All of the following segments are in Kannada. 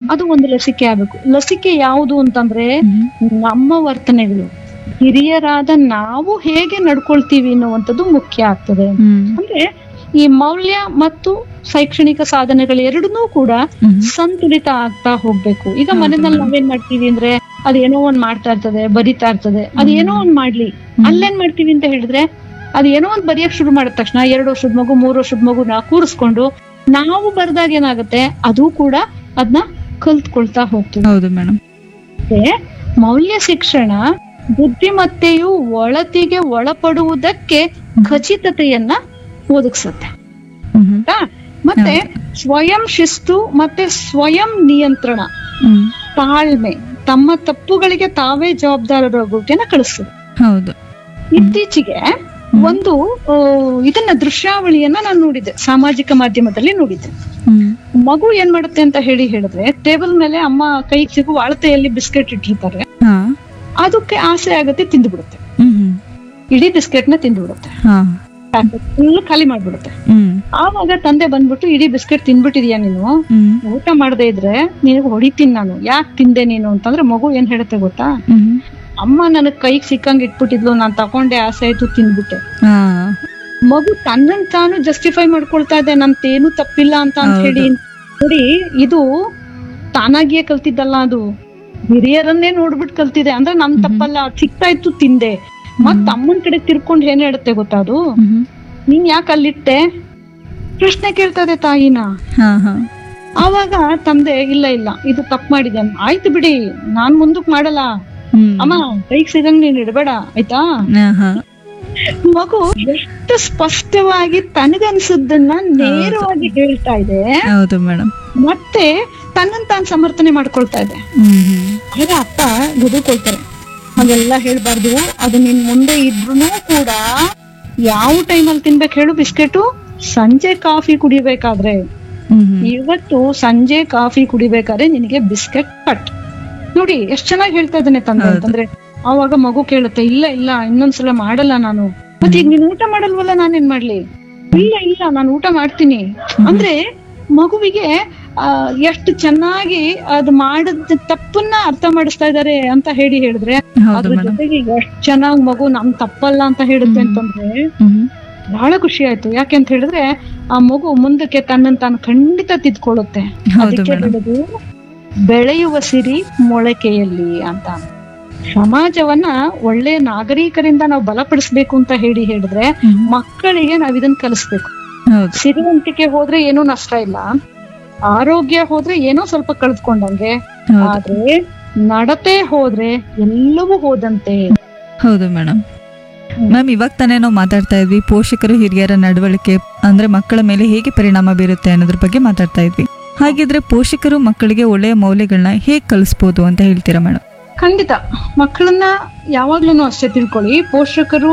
ಅದು ಒಂದು ಲಸಿಕೆ ಆಗ್ಬೇಕು ಲಸಿಕೆ ಯಾವುದು ಅಂತಂದ್ರೆ ಹ್ಮ್ ನಮ್ಮ ವರ್ತನೆಗಳು ಹಿರಿಯರಾದ ನಾವು ಹೇಗೆ ನಡ್ಕೊಳ್ತೀವಿ ಅನ್ನುವಂಥದ್ದು ಮುಖ್ಯ ಆಗ್ತದೆ ಹ್ಮ್ ಅಂದ್ರೆ ಈ ಮೌಲ್ಯ ಮತ್ತು ಶೈಕ್ಷಣಿಕ ಸಾಧನೆಗಳು ಎರಡನ್ನೂ ಕೂಡ ಹ್ಮ್ ಸಂತುಲಿತ ಆಗ್ತಾ ಹೋಗ್ಬೇಕು ಈಗ ಹೌದು ಮನೆಯಲ್ಲಿ madam. ನಾವೇನ್ ಮಾಡ್ತೀವಿ ಅಂದ್ರೆ ಅದೇನೋ ಒಂದ್ ಮಾಡ್ತಾ ಇರ್ತದೆ ಬರಿತಾ ಇರ್ತದೆ ಅದೇನೋ ಒಂದ್ ಮಾಡ್ಲಿ ಅಲ್ಲೇನ್ ಮಾಡ್ತೀವಿ ಅಂತ ಹೇಳಿದ್ರೆ ಅದೇನೋ ಒಂದ್ ಬರೆಯಕ್ ಶುರು ಮಾಡಿದ ತಕ್ಷಣ ಎರಡು ವರ್ಷದ ಮಗು ಮೂರು ವರ್ಷದ ಮಗುನ ಕೂರಿಸ್ಕೊಂಡು ನಾವು ಬರ್ದಾಗ ಏನಾಗುತ್ತೆ ಅದು ಕೂಡ ಅದನ್ನ ಕಲ್ತ್ಕೊಳ್ತಾ ಹೋಗ್ತೀವಿ ಹೌದು ಮೇಡಮ್ ಮತ್ತೆ ಮೌಲ್ಯ ಶಿಕ್ಷಣ ಬುದ್ಧಿಮತ್ತೆಯು ಒಳತಿಗೆ ಒಳಪಡುವುದಕ್ಕೆ ಖಚಿತತೆಯನ್ನ ಒದಗಿಸುತ್ತೆ ಹ್ಮ್ ಹ್ಮ್ ಆಯ್ತಾ? ಮತ್ತೆ ಸ್ವಯಂ ಶಿಸ್ತು ಮತ್ತೆ ಸ್ವಯಂ ನಿಯಂತ್ರಣ ಹ್ಮ್ ತಾಳ್ಮೆ ತಮ್ಮ ತಪ್ಪುಗಳಿಗೆ ತಾವೇ ಜವಾಬ್ದಾರರಾಗೋಕೆನ ಕಳಿಸ್ತದೆ ಹೌದು ಇತ್ತೀಚೆಗೆ ಒಂದು ಆ, ಇದನ್ನ ದೃಶ್ಯಾವಳಿಯನ್ನ ನಾನು ನೋಡಿದ್ದೆ ಸಾಮಾಜಿಕ ಮಾಧ್ಯಮದಲ್ಲಿ ನೋಡಿದ್ದೆ ಹ್ಮ್ ಮಗು ಏನ್ ಮಾಡುತ್ತೆ ಅಂತ ಹೇಳಿ ಹೇಳಿದ್ರೆ ಟೇಬಲ್ ಮೇಲೆ ಅಮ್ಮ ಕೈಗೆ ಸಿಗು ಅಳತೆಯಲ್ಲಿ ಬಿಸ್ಕೆಟ್ ಇಟ್ಟಿರ್ತಾರೆ ಹಾ ಅದಕ್ಕೆ ಆಸೆ ಆಗುತ್ತೆ ತಿಂದ್ಬಿಡುತ್ತೆ ಹ್ಮ್ ಹ್ಮ್ ಇಡೀ ಬಿಸ್ಕೆಟ್ ನ ತಿಂದ್ಬಿಡುತ್ತೆ ಹಾ ಫುಲ್ ಖಾಲಿ ಮಾಡ್ಬಿಡುತ್ತೆ ಹ್ಮ್ ಆವಾಗ ತಂದೆ ಬಂದ್ಬಿಟ್ಟು ಇಡೀ ಬಿಸ್ಕೆಟ್ ತಿಂದ್ಬಿಟ್ಟಿದ್ಯಾ ನೀನು ಹ್ಮ್ ಊಟ ಮಾಡದೇ ಇದ್ರೆ ನಿನಗೆ ಹೊಡಿತೀನಿ ನಾನು ಯಾಕೆ ತಿಂದೆ ನೀನು ಅಂತಂದ್ರೆ ಮಗು ಏನ್ ಹೇಳುತ್ತೆ ಗೊತ್ತಾ ಹ್ಮ್ ಅಮ್ಮ ನನಗ್ ಕೈಗೆ ಸಿಕ್ಕಂಗ್ ಇಟ್ಬಿಟ್ಟಿದ್ಲು ನಾನ್ ತಕೊಂಡೆ ಆಸೆ ಆಯ್ತು ತಿಂದ್ಬಿಟ್ಟೆ ಹಾ ಮಗು ತನ್ನನ್ ತಾನು ಜಸ್ಟಿಫೈ ಮಾಡ್ಕೊಳ್ತಾ ಇದೆ ನಮ್ದೇನು ತಪ್ಪಿಲ್ಲ ಅಂತ ಅಂತ ಹೌದು. ಹೇಳಿ ನೋಡಿ ಇದು ತಾನಾಗಿಯೇ ಕಲ್ತಿದ್ದಲ್ಲ ಅದು ಹಿರಿಯರನ್ನೇ ನೋಡ್ಬಿಟ್ಟು ಕಲ್ತಿದೆ ಅಂದ್ರೆ ನಮ್ ತಪ್ಪಲ್ಲ ಅದ್ ಸಿಗ್ತಾ ಇತ್ತು ತಿಂದೆ ಮತ್ ಅಮ್ಮನ್ ಕಡೆ ತಿರ್ಕೊಂಡ್ ಏನ್ ಹೇಳುತ್ತೆ ಗೊತ್ತಾ ಅದು ಹ್ಮ್ ನೀನ್ ಯಾಕೆ ಅಲ್ಲಿಟ್ಟೆ ಪ್ರಶ್ನೆ ಕೇಳ್ತಾ ಇದೆ ತಾಯಿನ ಹಾ ಹಾ ಆವಾಗ ತಂದೆ ಇಲ್ಲ ಇಲ್ಲ ಇದು ತಪ್ಪು ಮಾಡಿದೆ ಆಯ್ತು ಬಿಡಿ ನಾನ್ ಮುಂದಕ್ ಮಾಡಲ್ಲ ಹ್ಮ್ ಅಮ್ಮ ಕೈಗ್ ಸಿಗಂಗ್ ನೀನ್ ಇಡಬೇಡ ಆಯ್ತಾ ಹಾ ಹಾ ಮಗು ಎಷ್ಟು ಸ್ಪಷ್ಟವಾಗಿ ತನಗನ್ಸದ್ದನ್ನ ನೇರವಾಗಿ ಹೇಳ್ತಾ ಇದೆ ಹೌದು ಮೇಡಮ್ ಮತ್ತೆ ತನ್ನನ್ ತಾನ್ ಸಮರ್ಥನೆ ಮಾಡ್ಕೊಳ್ತಾ ಇದೆ ಹ್ಮ್ ಹ್ಮ್ ಆಗ ಅಪ್ಪ ಗುದುಕೊಳ್ತಾರೆ ಹಾಗೆಲ್ಲ ಹೇಳ್ಬಾರ್ದು ಅದು ನಿನ್ ಮುಂದೆ ಇದ್ರೂ ಕೂಡ ಯಾವ ಟೈಮಲ್ಲಿ ತಿನ್ಬೇಕು ಹೇಳು ಬಿಸ್ಕೆಟು ಸಂಜೆ ಕಾಫಿ ಕುಡಿಬೇಕಾದ್ರೆ ಹ್ಮ್ ಹ್ಮ್ ಇವತ್ತು ಸಂಜೆ ಕಾಫಿ ಕುಡಿಬೇಕಾದ್ರೆ ನಿನಗೆ ಬಿಸ್ಕೆಟ್ ಕಟ್ ನೋಡಿ ಎಷ್ಟ್ ಚೆನ್ನಾಗಿ ಹೇಳ್ತಾ ಇದ್ದಾನೆ ತಂದೆ ಹೌದು. ಅಂತಂದ್ರೆ ಆವಾಗ ಮಗು ಕೇಳುತ್ತೆ ಇಲ್ಲ ಇಲ್ಲ ಇನ್ನೊಂದ್ಸಲ ಮಾಡಲ್ಲ ನಾನು ಮತ್ತೆ ಈಗ ನೀನ್ ಊಟ ಮಾಡಲ್ವಲ್ಲ ನಾನೇನ್ ಮಾಡ್ಲಿ ಇಲ್ಲ ಇಲ್ಲ ನಾನು ಊಟ ಮಾಡ್ತೀನಿ ಅಂದ್ರೆ ಮಗುವಿಗೆ ಆ, ಎಷ್ಟು ಚೆನ್ನಾಗಿ ಅದು ಮಾಡದ ತಪ್ಪನ್ನ ಅರ್ಥ ಮಾಡಿಸ್ತಾ ಇದಾರೆ ಅಂತ ಹೇಳಿ ಹೇಳಿದ್ರೆ ಹೌದು ಅದ್ರ ಮೇಡಮ್ ಜೊತೆಗೆ ಎಷ್ಟ್ ಚೆನ್ನಾಗಿ ಮಗು ನಮ್ ತಪ್ಪಲ್ಲ ಅಂತ ಹೇಳುತ್ತೆ ಅಂತಂದ್ರೆ ಹ್ಮ್ ಬಹಳ ಖುಷಿ ಆಯ್ತು ಯಾಕೆ ಅಂತ ಹೇಳಿದ್ರೆ ಆ ಮಗು ಮುಂದಕ್ಕೆ ತನ್ನನ್ ತಾನು ಖಂಡಿತ ತಿದ್ಕೊಳ್ಳುತ್ತೆ ಹೌದು ಅದಕ್ಕೆ ಮೇಡಮ್ ಹೇಳುದು ಬೆಳೆಯುವ ಸಿರಿ ಮೊಳಕೆಯಲ್ಲಿ ಅಂತ ಸಮಾಜವನ್ನ ಒಳ್ಳೆ ನಾಗರಿಕರಿಂದ ನಾವು ಬಲಪಡಿಸ್ಬೇಕು ಅಂತ ಹೇಳಿ ಹೇಳಿದ್ರೆ ಹ್ಮ್. ಮಕ್ಕಳಿಗೆ ನಾವ್ ಇದನ್ನ ಕಲಿಸ್ಬೇಕು ಹೌದು ಸಿರಿವಂತಿಕೆ ಹೋದ್ರೆ ಏನೂ ನಷ್ಟ ಇಲ್ಲ ಆರೋಗ್ಯ ಹೋದ್ರೆ ಏನೋ ಸ್ವಲ್ಪ ಕಳೆದುಕೊಂಡಂಗೆ ಹೌದು ಆದ್ರೆ ನಡತೆ ಹೋದ್ರೆ ಎಲ್ಲವೂ ಹೋದಂತೆ ಹೌದು ಮೇಡಮ್ ಮ್ಯಾಮ್ ಇವಾಗ ತಾನೇ ನಾವು ಮಾತಾಡ್ತಾ ಇದ್ವಿ ಪೋಷಕರು ಹಿರಿಯರ ನಡವಳಿಕೆ ಅಂದ್ರೆ ಮಕ್ಕಳ ಮೇಲೆ ಹೇಗೆ ಪರಿಣಾಮ ಬೀರುತ್ತೆ ಅನ್ನೋದ್ರ ಬಗ್ಗೆ ಮಾತಾಡ್ತಾ ಇದ್ವಿ ಹಾಗಿದ್ರೆ ಪೋಷಕರು ಮಕ್ಕಳಿಗೆ ಒಳ್ಳೆಯ ಮೌಲ್ಯಗಳನ್ನ ಹೇಗೆ ಕಲಿಸ್ಬೋದು ಅಂತ ಹೇಳ್ತೀರಾ ಮೇಡಮ್ ಖಂಡಿತ ಮಕ್ಕಳನ್ನ ಯಾವಾಗ್ಲೂ ಅಷ್ಟೇ ತಿಳ್ಕೊಳ್ಳಿ ಪೋಷಕರು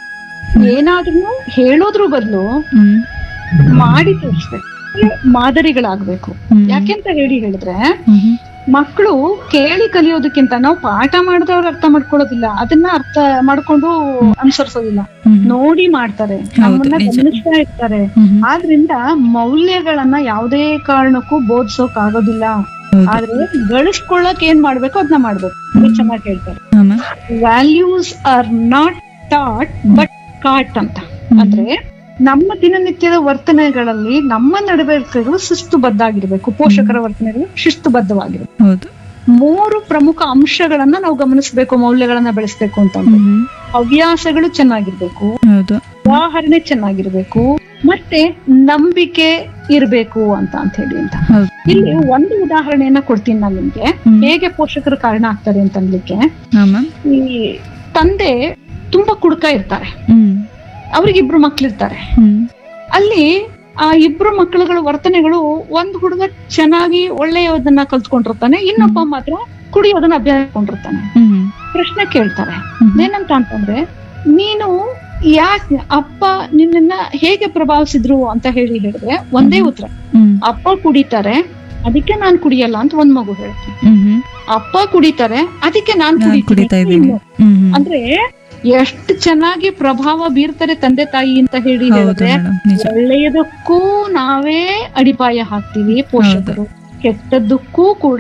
ಏನಾದ್ರೂ ಹೇಳೋದ್ರ ಬದಲು ಹ್ಮ್ ಮಾಡಿ ತೋರಿಸ್ಬೇಕು ಮಾದರಿಗಳಾಗ್ಬೇಕು ಹ್ಮ್. ಯಾಕೆಂತ ಹೇಳಿ ಹೇಳಿದ್ರೆ ಹ್ಮ್ ಮಕ್ಕಳು ಕೇಳಿ ಕಲಿಯೋದಕ್ಕಿಂತ ನಾವು ಪಾಠ ಮಾಡಿದವ್ರು ಅರ್ಥ ಮಾಡ್ಕೊಳ್ಳೋದಿಲ್ಲ ಅದನ್ನ ಅರ್ಥ ಮಾಡ್ಕೊಂಡು ಅನುಸರಿಸೋದಿಲ್ಲ ಹ್ಮ್ ನೋಡಿ ಮಾಡ್ತಾರೆ ಹೌದು, ನಮ್ಮನ್ನ ನಿಜ. ಗಮನಿಸ್ತಾ ಇರ್ತಾರೆ ಹ್ಮ್ ಆದ್ರಿಂದ ಮೌಲ್ಯಗಳನ್ನ ಯಾವುದೇ ಕಾರಣಕ್ಕೂ ಬೋಧಿಸೋಕ್ ಆಗೋದಿಲ್ಲ ಹೌದು. ಆದ್ರೆ ಗಳಿಸ್ಕೊಳ್ಳಕ್ ಏನ್ ಮಾಡ್ಬೇಕು ಅದನ್ನ ಮಾಡ್ಬೇಕು ಇದು ಚೆನ್ನಾಗಿ ಹೇಳ್ತಾರೆ ಹಾ ma'am values are not taught but caught ಅಂತ ಅಂದ್ರೆ ನಮ್ಮ ದಿನನಿತ್ಯದ ವರ್ತನೆಗಳಲ್ಲಿ ನಮ್ಮ ನಡವಳಿಕೆಗಳು ಶಿಸ್ತುಬದ್ಧ ಆಗಿರ್ಬೇಕು ಪೋಷಕರ ವರ್ತನೆಗಳು ಶಿಸ್ತುಬದ್ಧವಾಗಿರ್ಬೇಕು ಹೌದು ಮೂರು ಪ್ರಮುಖ ಅಂಶಗಳನ್ನ ನಾವು ಗಮನಿಸಬೇಕು ಮೌಲ್ಯಗಳನ್ನ ಬೆಳೆಸ್ಬೇಕು ಅಂತಂದ್ರೆ ಹ್ಮ್ ಹವ್ಯಾಸಗಳು ಚೆನ್ನಾಗಿರ್ಬೇಕು ಹೌದು ಉದಾಹರಣೆ ಚೆನ್ನಾಗಿರ್ಬೇಕು ಮತ್ತೆ ನಂಬಿಕೆ ಇರ್ಬೇಕು ಅಂತ ಅಂತ ಹೇಳಿ ಅಂತ ಹೌದು ಇಲ್ಲಿ ಒಂದು ಉದಾಹರಣೆಯನ್ನ ಕೊಡ್ತೀನಿ ನಾನು ನಿಮ್ಗೆ ಹ್ಮ್. ಹೇಗೆ ಪೋಷಕರು ಕಾರಣ ಆಗ್ತಾರೆ ಅಂತ ಅನ್ಲಿಕ್ಕೆ ಹಾ ಮ್ಯಾಮ್ ಈ ತಂದೆ ತುಂಬಾ ಕುಡ್ಕ ಇರ್ತಾರೆ ಹ್ಮ್ ಅವ್ರಿಗೆ ಇಬ್ರು ಮಕ್ಳಿರ್ತಾರೆ ಹ್ಮ್ ಅಲ್ಲಿ ಆ ಇಬ್ರು ಮಕ್ಕಳುಗಳ ವರ್ತನೆಗಳು ಒಂದ್ ಹುಡುಗ ಚೆನ್ನಾಗಿ ಒಳ್ಳೆಯದನ್ನ ಕಲ್ತ್ಕೊಂಡಿರ್ತಾನೆ ಇನ್ನೊಬ್ಬ ಮಾತ್ರ ಕುಡಿಯೋದನ್ನ ಅಭ್ಯಾಸ ಕೊಂಡಿರ್ತಾನೆ ಹ್ಮ್ ಪ್ರಶ್ನೆ ಕೇಳ್ತಾರೆ ಹ್ಮ್. ಏನಂತ ಅಂತಂದ್ರೆ ನೀನು ಯಾಕೆ ಅಪ್ಪ ನಿನ್ನನ್ನ ಹೇಗೆ ಪ್ರಭಾವಿಸಿದ್ರು ಅಂತ ಹೇಳಿ ಹೇಳಿದ್ರೆ ಒಂದೇ ಉತ್ತರ ಹ್ಮ್ ಅಪ್ಪ ಕುಡಿತಾರೆ ಅದಕ್ಕೆ ನಾನ್ ಕುಡಿಯಲ್ಲ ಅಂತ ಒಂದ್ ಮಗು ಹೇಳುತ್ತೆ ಹ್ಮ್ ಹ್ಮ್ ಅಪ್ಪ ಕುಡಿತಾರೆ ಅದಕ್ಕೆ ನಾನ್ ನಾನ್ ಕುಡಿತೀನಿ ಕುಡಿತಾ ಅಂತ ಇದ್ದೀನಿ ಇನ್ನು. ಹ್ಮ್ ಹ್ಮ್ ಅಂದ್ರೆ ಎಷ್ಟು ಚೆನ್ನಾಗಿ ಪ್ರಭಾವ ಬೀರ್ತಾರೆ ತಂದೆ ತಾಯಿ ಅಂತ ಹೇಳಿ ಹೌದು ಹೇಳಿದ್ರೆ ಮೇಡಮ್ ನಿಜ ಒಳ್ಳೆಯದಕ್ಕೂ ನಾವೇ ಅಡಿಪಾಯ ಹಾಕ್ತೀವಿ ಪೋಷಕರು ಕೆಟ್ಟದ್ದಕ್ಕೂ ಕೂಡ